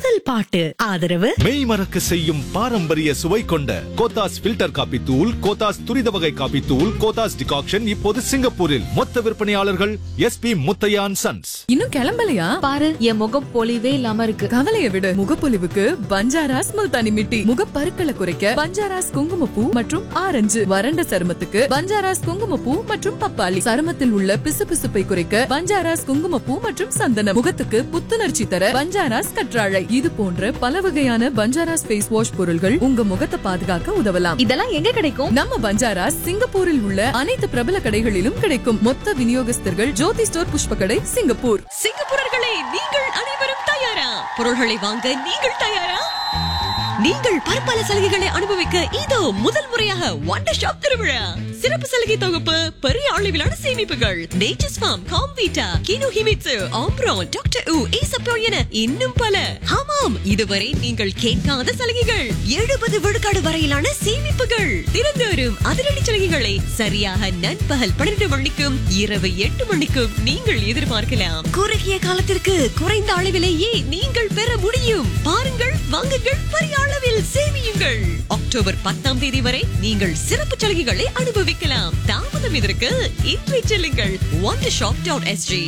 முதல் பாட்டு ஆதரவு மெய் மறக்க செய்யும் பாரம்பரிய சுவை கொண்ட கோத்தாஸ் ஃபில்டர் காபி தூள் கோத்தாஸ் துரித வகை காபி தூள் கோத்தாஸ் டிகாக்ஷன் இப்போது சிங்கப்பூரில் மொத்த விற்பனையாளர்கள் எஸ்பி முத்தையான் சன்ஸ் இன்னும் கிளம்பலையா பாரு என் முகம் பொலிவே இல்லாம இருக்கு கவலைய விடு முகப்பொலிவுக்கு பஞ்சாராஸ் முல்தானி மிட்டி முகப்பருக்களை குறைக்க பஞ்சாராஸ் குங்குமப்பூ மற்றும் ஆரஞ்சு வறண்ட சருமத்துக்கு பஞ்சாராஸ் குங்குமப்பூ மற்றும் பப்பாளி சருமத்தில் உள்ள பிசுபிசுப்பை குறைக்க பஞ்சாராஸ் குங்குமப்பூ மற்றும் சந்தனம் முகத்துக்கு புத்துணர்ச்சி தர பஞ்சாராஸ் கற்றாழை இது போன்ற பல வகையான பஞ்சாராஸ் ஃபேஸ் வாஷ் பொருள்கள் உங்க முகத்தை பாதுகாக்க உதவலாம் இதெல்லாம் எங்க கிடைக்கும் நம்ம பஞ்சாராஸ் சிங்கப்பூரில் உள்ள அனைத்து பிரபல கடைகளிலும் கிடைக்கும் மொத்த விநியோகஸ்தர்கள் ஜோதி ஸ்டோர் புஷ்ப கடை சிங்கப்பூர் சிங்கப்பூரர்களே நீங்கள் அனைவரும் தயாரா பொருள்களை வாங்க நீங்கள் தயாரா நீங்கள் பற்பல சலுகைகளை அனுபவிக்க இதோ முதல் முறையாக வண்டர் ஷாப் திருவிழா சிறப்பு சலுகை தொகுப்பு பெரிய அளவிலான சேமிப்புகள் நேச்சர்ஸ் ஃபார்ம் காம்வீட்டா கினோ ஹிமிட்சு ஆம்ப்ரோன் டாக்டர் உ ஈசப்போ என இன்னும் பல ஆமாம் இதுவரை நீங்கள் கேட்காத சலுகைகள் எழுபது விழுக்காடு வரையிலான சேமிப்புகள் திறந்து வரும் அதிரடி சலுகைகளை சரியாக நண்பகல் பன்னிரண்டு மணிக்கும் இரவு எட்டு மணிக்கும் நீங்கள் எதிர்பார்க்கலாம் குறுகிய காலத்திற்கு குறைந்த அளவிலேயே நீங்கள் பெற முடியும் பாருங்கள் வாங்குங்கள் பெரிய அளவில் சேமியுங்கள் அக்டோபர் பத்தாம் தேதி வரை நீங்கள் சிறப்பு சலுகைகளை அனுபவிக்கலாம் தாமதம் இதற்கு இன்றை செல்லுங்கள் ஒன் ஷாப் டாட் எஸ்ஜி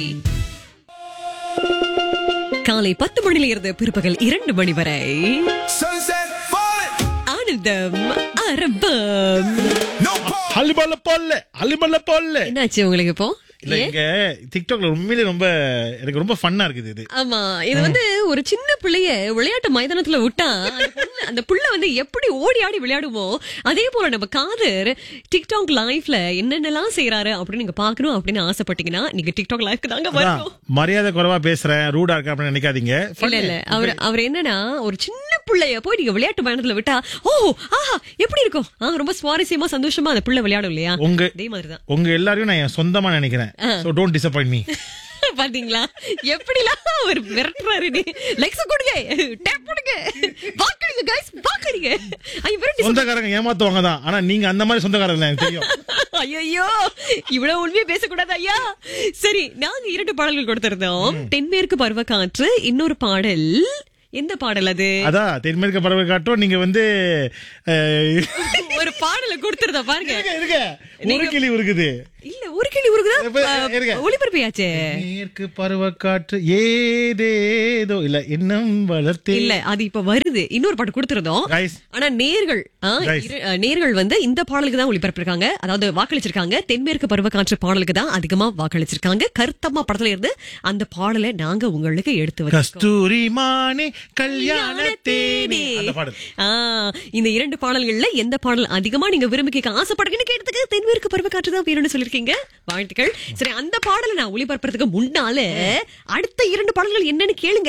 காலை பத்து மணியில இருந்து பிற்பகல் இரண்டு மணி வரை Sunset falling, ஆனந்தம் அரபம் no pause. அலிமல்ல போல்ல அலிமல்ல போல்ல என்னாச்சு உங்களுக்கு இப்போ இல்ல ஏன்? இங்க டிக்டாக்ல உண்மையிலே ரொம்ப எனக்கு ரொம்ப ஃபன்னா இருக்குது இது ஆமா இது வந்து ஒரு சின்ன பிள்ளைய விளையாட்டு மைதானத்துல விட்டா அந்த புள்ள- அந்த புள்ள வந்து எப்படி ஓடி ஆடி விளையாடுமோ அதே போல நம்ம காதர் டிக்டாக் லைஃப்ல என்னென்னலாம் செய்யறாரு அப்படின்னு நீங்க பாக்கணும் அப்படின்னு ஆசைப்பட்டீங்கன்னா நீங்க டிக்டாக் லைஃப்க்கு தாங்க அதான், வரணும் மரியாதை குறைவா பேசுறேன் ரூடா இருக்க அப்படின்னு நினைக்காதீங்க இல்ல இல்ல அவர் அவர் என்னன்னா ஒரு சின்ன பிள்ளைய போய் நீங்க விளையாட்டு பயணத்துல விட்டா ஓ ஆஹா எப்படி இருக்கும் ஆ, ரொம்ப சுவாரஸ்யமா சந்தோஷமா அந்த பிள்ளை விளையாடும் இல்லையா உங்க அதே மாதிரிதான் உங்க எல்லாரையும் நான் என் சொந்தமா நினைக்கிறேன் சோ டோன்ட் டிசப்பாயிண்ட் மீ பாத்தீங்களா எப்படிலாம் அவர் விரட்டுறாரு லைக்ஸ் கொடுங்க டேப் கொடுங்க வாக்களிங்க கைஸ் வாக்களிங்க ஐ விரட்டி சொந்தக்காரங்க ஏமாத்துவாங்க தான் ஆனா நீங்க அந்த மாதிரி சொந்தக்காரங்க இல்ல, எனக்கு தெரியும் ஐயோ இவ்வளவு உண்மையை பேசக்கூடாது ஐயா சரி நாங்க இரண்டு பாடல்கள் கொடுத்திருந்தோம் தென்மேற்கு பருவ காற்று இன்னொரு பாடல் எந்த பாடல் அது அதான் தென்மேற்கு பறவை காட்டும் நீங்க வந்து அஹ், ஒரு பாடலை கொடுத்திருந்தோம் பாருங்க இருங்க, இருங்க ஒரு கிளி இருக்குது இல்ல ஒரு கேள்வி இப்ப, இருங்க. உருகுதான் ஒளிபரப்பியாச்சே மேற்கு பருவ காற்று ஏதேதோ இல்ல இன்னும் வளர்த்தே இல்ல அது இப்ப வருது இன்னொரு பாட்டு கொடுத்திருந்தோம் Guys. ஆனா நேர்கள் ஆ, Guys. இரு- அஹ், நேர்கள் வந்து இந்த பாடலுக்கு தான் ஒளிபரப்பிருக்காங்க அதாவது வாக்களிச்சிருக்காங்க தென்மேற்கு பருவக்காற்று பாடலுக்கு தான் அதிகமா வாக்களிச்சிருக்காங்க கருத்தம்மா படத்துல இருந்து அந்த பாடலை நாங்க உங்களுக்கு எடுத்து வச்சிருக்கோம் கஸ்தூரி மானே கல்யாண தேனே அந்த பாடல் ஆ, இந்த இரண்டு பாடல்கள்ல எந்த பாடல் அதிகமா நீங்க விரும்பி கேட்க ஆசைப்படுறீங்கன்னு கேட்டதுக்கு தென்மேற்கு பருவக்காற்று தான் வேணும்னு சொல்லிருக்கீங்க வாழ்த்துக்கள் சரி அந்த பாடலை நான் ஒளிபரப்புறதுக்கு முன்னால அடுத்த இரண்டு பாடல்கள் என்னன்னு கேளுங்க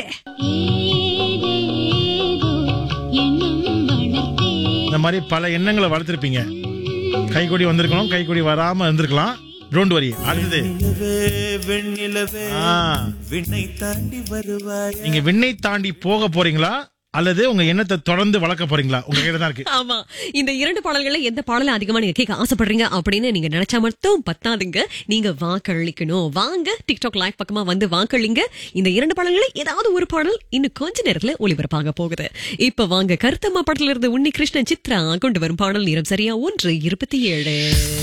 இந்த மாதிரி பல எண்ணங்களை வளர்த்திருப்பீங்க கைகொடி வந்திருக்கணும் கைகொடி வராம இருந்திருக்கலாம் டோன்ட் வரி அடுத்தது நிலவே, வெண்ணிலவே ஆ, விண்ணை தாண்டி வருவாய் நீங்க விண்ணை தாண்டி போக போறீங்களா அல்லது உங்க எண்ணத்தை தொடர்ந்து வளர்க்க போறீங்களா உங்க கையில தான் இருக்கு ஆமா இந்த இரண்டு பாடல்கள்ல எந்த பாடலை அதிகமா நீங்க கேட்க ஆசைப்படுறீங்க அப்படின்னு நீங்க நினைச்சா மட்டும் பத்தாதுங்க நீங்க வாக்களிக்கணும் வாங்க டிக்டாக் லைவ் பக்கமா வந்து வாக்களிங்க இந்த இரண்டு பாடல்களை ஏதாவது ஒரு பாடல் இன்னும் கொஞ்ச நேரத்துல ஒளிபரப்பாக போகுது இப்ப வாங்க கருத்தம்மா படத்துல இருந்து உன்னி கிருஷ்ணன் சித்ரா கொண்டு வரும் பாடல் நேரம் சரியா ஒன்று இருபத்தி ஏழு